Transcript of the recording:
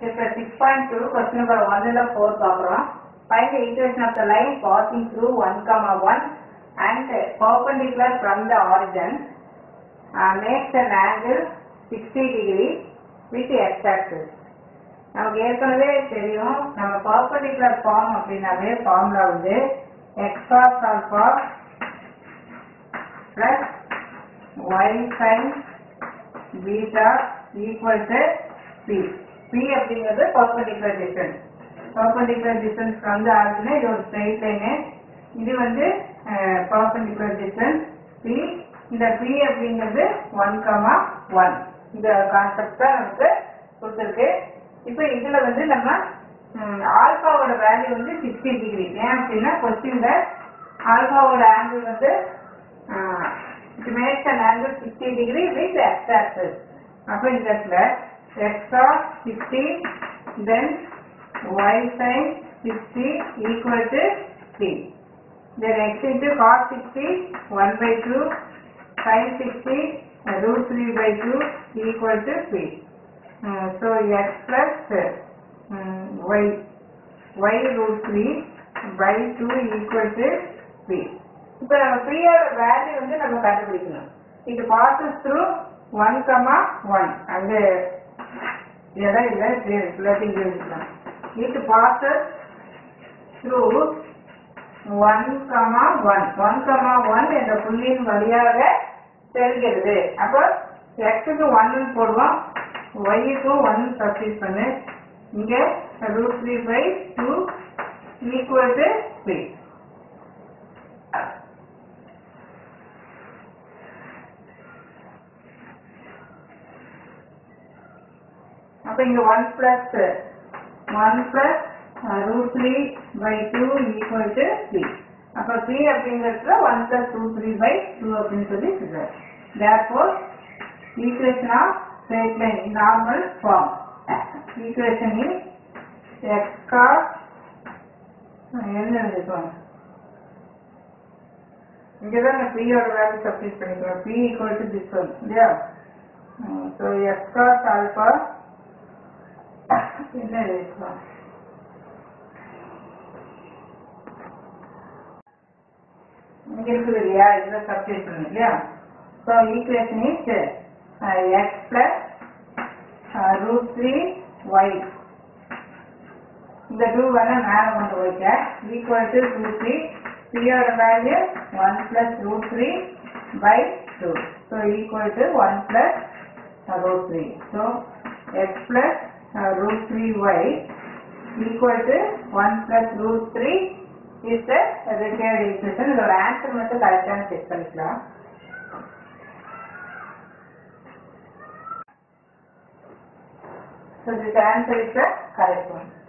இப்போ six point two question number ஒன்ல four பார்க்குறோம் find the equation of the line passing through 1 comma 1 and perpendicular from the origin uh, makes an angle 60 degree with x axis நமக்கு ஏற்கனவே தெரியும் நம்ம perpendicular form அப்படின்னாவே formula வந்து x cos alpha plus y sine beta equal to p p அப்படிங்கிறது perpendicular distance perpendicular distance வந்து ஆகுதுன்னா இது ஒரு ஸ்ட்ரெயிட் லைனு இது வந்து பர்பண்டிகுலர் டிஸ்டன்ஸ் பி இந்த பி அப்படிங்கிறது ஒன் கமா ஒன் இந்த கான்செப்ட் தான் நமக்கு கொடுத்துருக்கு இப்போ இதுல வந்து நம்ம ஆல்பாவோட வேல்யூ வந்து சிக்ஸ்டி டிகிரி ஏன் அப்படின்னா கொஸ்டின்ல ஆல்பாவோட ஆங்கிள் வந்து it makes an angle sixty degree with X access அப்போ இந்த இடத்துல x of sixty then y sine sixty equal to three then x into cos 60 1 by 2 sin 60 uh, root 3 by 2 equal to 3. Uh, so x plus uh, y y root 3 by 2 equal to 3. இப்போ நம்ம பிரியோட value வந்து நம்ம கண்டுபிடிக்கணும் இது passes through one comma one அந்த இடம் இல்லை இல்லாட்டி இங்கே இருக்கலாம் இது passes through one comma one one comma one என்ற புள்ளியின் வழியாக செல்கிறது அப்போ எக்ஸுக்கு ஒன்னு போடுவோம் ஒய்க்கு ஒன் சப்ஸ்டிட் பண்ணு இங்க root three by two equal to three அப்ப இங்க one plus one plus root three by two equal to three அப்போ த்ரீ அப்படிங்கிறதுல one plus two three by two அப்படின்னு சொல்லி சொல்றாரு therefore equation of straight line normal form equation is x cos என்ன இருக்கும் இங்கே தான் நான் பியோட வேல்யூ சப்ஸ்டிட் பண்ணிக்கிறோம் p equal to this one இல்லையா ஸோ எக்ஸ் காஸ் ஆல்பா என்ன எழுதிக்கலாம் இங்க இருக்குது இல்லையா இதை சப்ஸ்டிட் பண்ணு இல்லையா so equation is x plus root three y இந்த டூ வேணா மேலே கொண்டு போய்க்க ஈக்குவல் டு டூ த்ரீ த்ரீயோட value one plus root three by two so equal to one plus root three so x plus root 3y equal to 1 plus root 3 is the required equation. இதோட answer மட்டும் கரெக்டான check பண்ணிக்கலாம் So this answer is the correct one.